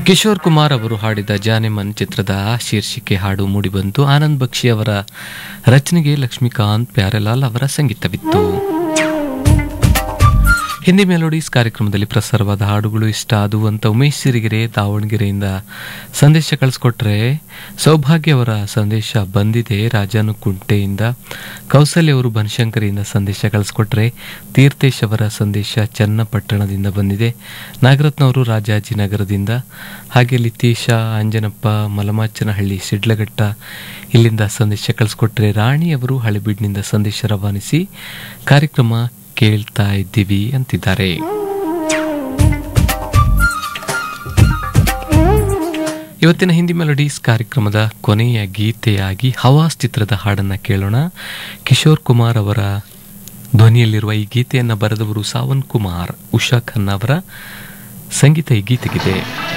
ಕಿಶೋರ್ ಕುಮಾರ್ ಅವರು ಹಾಡಿದ ಜಾನೆಮನ್ ಚಿತ್ರದ ಶೀರ್ಷಿಕೆ ಹಾಡು ಮೂಡಿಬಂತು ಆನಂದ್ ಬಕ್ಷಿ ಅವರ ರಚನೆಗೆ ಲಕ್ಷ್ಮೀಕಾಂತ್ ಪ್ಯಾರೆಲಾಲ್ ಅವರ ಸಂಗೀತವಿತ್ತು ಹಿಂದಿ ಮೆಲೋಡೀಸ್ ಕಾರ್ಯಕ್ರಮದಲ್ಲಿ ಪ್ರಸಾರವಾದ ಹಾಡುಗಳು ಇಷ್ಟ ಅದು ಅಂತ ಉಮೇಶ್ ಸಿರಿಗೆರೆ ದಾವಣಗೆರೆಯಿಂದ ಸಂದೇಶ ಕಳಿಸ್ಕೊಟ್ರೆ ಸೌಭಾಗ್ಯ ಅವರ ಸಂದೇಶ ಬಂದಿದೆ ರಾಜಾನುಕುಂಟೆಯಿಂದ ಕೌಸಲ್ಯ ಅವರು ಬನಶಂಕರಿಯಿಂದ ಸಂದೇಶ ಕಳಿಸ್ಕೊಟ್ರೆ ತೀರ್ಥೇಶ್ ಅವರ ಸಂದೇಶ ಚನ್ನಪಟ್ಟಣದಿಂದ ಬಂದಿದೆ ನಾಗರತ್ನ ಅವರು ರಾಜಾಜಿನಗರದಿಂದ ಹಾಗೆ ಲಿತೀಶ ಅಂಜನಪ್ಪ ಮಲಮಾಚನಹಳ್ಳಿ ಸಿಡ್ಲಘಟ್ಟ ಇಲ್ಲಿಂದ ಸಂದೇಶ ಕಳಿಸ್ಕೊಟ್ರೆ ರಾಣಿ ಅವರು ಹಳೆಬೀಡಿನಿಂದ ಸಂದೇಶ ರವಾನಿಸಿ ಕಾರ್ಯಕ್ರಮ ಕೇಳ್ತಾ ಇದ್ದೀವಿ ಅಂತಿದ್ದಾರೆ ಇವತ್ತಿನ ಹಿಂದಿ ಮೆಲೋಡೀಸ್ ಕಾರ್ಯಕ್ರಮದ ಕೊನೆಯ ಗೀತೆಯಾಗಿ ಹವಾಸ್ ಚಿತ್ರದ ಹಾಡನ್ನ ಕೇಳೋಣ ಕಿಶೋರ್ ಕುಮಾರ್ ಅವರ ಧ್ವನಿಯಲ್ಲಿರುವ ಈ ಗೀತೆಯನ್ನು ಬರೆದವರು ಸಾವನ್ ಕುಮಾರ್ ಉಷಾ ಖನ್ನಾ ಅವರ ಸಂಗೀತ ಈ ಗೀತೆಗಿದೆ